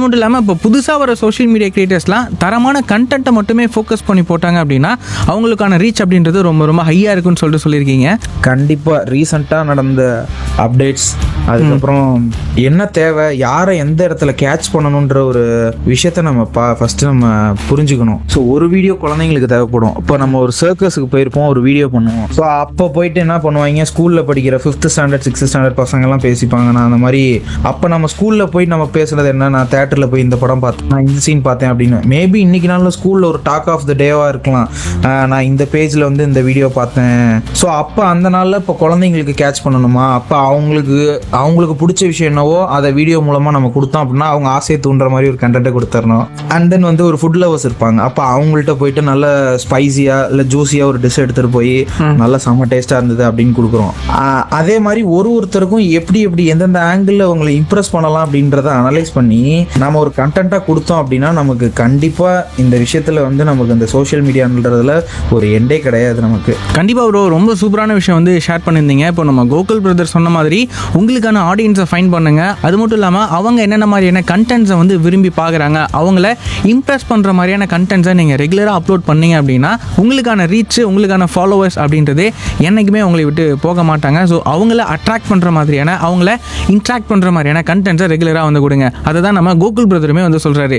மட்டும் இல்லாமல் இப்போ புதுசாக வர சோஷியல் மீடியா கிரியேட்டர்ஸ்லாம் தரமான கண்டென்ட்டை மட்டுமே ஃபோக்கஸ் பண்ணி போட்டாங்க அப்படின்னா அவங்களுக்கான ரீச் அப்படின்றது ரொம்ப ரொம்ப ஹையாக இருக்குன்னு சொல்லிட்டு சொல்லியிருக்கீங்க கண்டிப்பாக ரீசண்டாக நடந்த அப்டேட்ஸ் அதுக்கப்புறம் என்ன தேவை யாரை எந்த இடத்துல கேட்ச் பண்ணணுன்ற ஒரு விஷயத்த நம்ம பா ஃபஸ்ட்டு நம்ம புரிஞ்சுக்கணும் ஸோ ஒரு வீடியோ குழந்தைங்களுக்கு தேவைப்படும் இப்போ நம்ம ஒரு சர்க்கஸுக்கு போயிருப்போம் ஒரு வீடியோ பண்ணுவோம் ஸோ அப்போ போயிட்டு என்ன பண்ணுவாங்க ஸ்கூலில் படிக்கிற ஃபிஃப்த் ஸ்டாண்டர்ட் சிக்ஸ்த் ஸ்டாண்டர்ட் பசங்கள்லாம் பேசிப்பாங்க நான் அந்த மாதிரி அப்போ நம்ம ஸ்கூலில் போய் நம்ம பேசுறது என்ன நான் தேட்டரில் போய் இந்த படம் பார்த்தேன் நான் இந்த சீன் பார்த்தேன் அப்படின்னு மேபி இன்னைக்கு நாளில் ஸ்கூலில் ஒரு டாக் ஆஃப் த டேவாக இருக்கலாம் ஆஹ் நான் இந்த பேஜில் வந்து இந்த வீடியோ பார்த்தேன் ஸோ அப்போ அந்த நாளில் இப்போ குழந்தைங்களுக்கு கேட்ச் பண்ணணுமா அப்போ அவங்களுக்கு அவங்களுக்கு பிடிச்ச விஷயம் என்னவோ அதை வீடியோ மூலமாக நம்ம கொடுத்தோம் அப்படின்னா அவங்க ஆசையை தூண்டுற மாதிரி ஒரு கண்டென்ட்டை கொடுத்துடணும் அண்ட் தென் வந்து ஒரு ஃபுட் லவர்ஸ் இருப்பாங்க அப்போ அவங்கள்ட்ட போயிட்டு நல்ல ஸ்பைசியாக இல்லை ஜூஸியாக ஒரு டிஷ் எடுத்துகிட்டு போய் நல்ல செம்ம டேஸ்ட்டாக இருந்தது அப்படின்னு கொடுக்குறோம் ஆஹ் அதே மாதிரி ஒரு ஒருத்தருக்கும் எப்படி எப்படி எந்தெந்த ஆங்கிளில் அவங்களை இம்ப்ரெஸ் பண்ணலாம் அப்படின்றத அனலைஸ் பண்ணி நம்ம ஒரு கண்டென்ட்டாக கொடுத்தோம் அப்படின்னா நமக்கு கண்டிப்பாக இந்த விஷயத்தில் வந்து நமக்கு இந்த சோஷியல் மீடியான்றதுல ஒரு எண்டே கிடையாது நமக்கு கண்டிப்பாக ப்ரோ ரொம்ப சூப்பரான விஷயம் வந்து ஷேர் பண்ணியிருந்தீங்க இப்போ நம்ம கோகுல் பிரதர் சொன்ன மாதிரி உங்களுக்கான ஆடியன்ஸை ஃபைன் பண்ணுங்க அது மட்டும் இல்லாமல் அவங்க என்னென்ன மாதிரியான கண்டென்ட்ஸை வந்து விரும்பி பார்க்குறாங்க அவங்கள இம்ப்ரெஸ் பண்ணுற மாதிரியான கண்டென்ட்ஸை நீங்கள் ரெகுலராக அப்லோட் பண்ணீங்க அப்படின்னா உங்களுக்கான ரீச் உங்களுக்கான ஃபாலோவர்ஸ் அப்படின்றது என்றைக்குமே உங்களை விட்டு போக மாட்டாங்க ஸோ அவங்கள அட்ராக்ட் பண்ணுற மாதிரியான அவங்கள இன்ட்ராக்ட் பண்ணுற மாதிரியான கண்டென்ட்ஸை ரெகுலராக வந்து கொடுங்க அதை தான் நம்ம கோகுல் பிரதருமே வந்து சொல்கிறாரு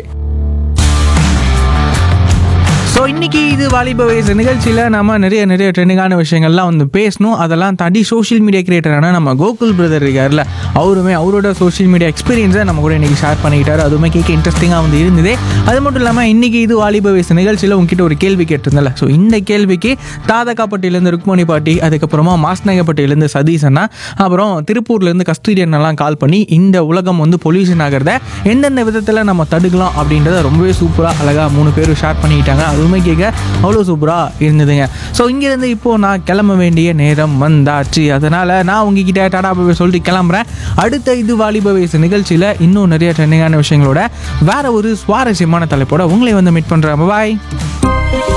ஸோ இன்னைக்கு இது வாலிப வயசு நிகழ்ச்சியில் நம்ம நிறைய நிறைய ட்ரெண்டிங்கான விஷயங்கள்லாம் வந்து பேசணும் அதெல்லாம் தாண்டி சோஷியல் மீடியா கிரியேட்டரான நம்ம கோகுல் பிரதர் இருக்கார்ல அவருமே அவரோட சோஷியல் மீடியா எக்ஸ்பீரியன்ஸை நம்ம கூட இன்னைக்கு ஷேர் பண்ணிக்கிட்டாரு அதுவுமே கேட்க இன்ட்ரெஸ்டிங்காக வந்து இருந்தது அது மட்டும் இல்லாமல் இன்னைக்கு இது வாலிப வயசு நிகழ்ச்சியில் உங்ககிட்ட ஒரு கேள்வி கேட்டிருந்தல ஸோ இந்த கேள்விக்கு தாதகாப்பட்டியிலேருந்து ருக்மணி பாட்டி அதுக்கப்புறமா மாஸ்நகப்பட்டியிலேருந்து சதீஷ் அண்ணா அப்புறம் திருப்பூர்லேருந்து கஸ்தூரி அண்ணெல்லாம் கால் பண்ணி இந்த உலகம் வந்து பொல்யூஷன் ஆகிறத எந்தெந்த விதத்தில் நம்ம தடுக்கலாம் அப்படின்றத ரொம்பவே சூப்பராக அழகாக மூணு பேரும் ஷேர் பண்ணிக்கிட்டாங்க அதுவுமே கேட்க அவ்வளோ சூப்பராக இருந்ததுங்க ஸோ இங்கேருந்து இப்போது நான் கிளம்ப வேண்டிய நேரம் வந்தாச்சு அதனால் நான் உங்ககிட்ட டாடா பாய் சொல்லிட்டு கிளம்புறேன் அடுத்த இது வாலிப வயசு நிகழ்ச்சியில் இன்னும் நிறைய ட்ரெண்டிங்கான விஷயங்களோட வேற ஒரு சுவாரஸ்யமான தலைப்போட உங்களை வந்து மீட் பண்ணுறேன் பாய்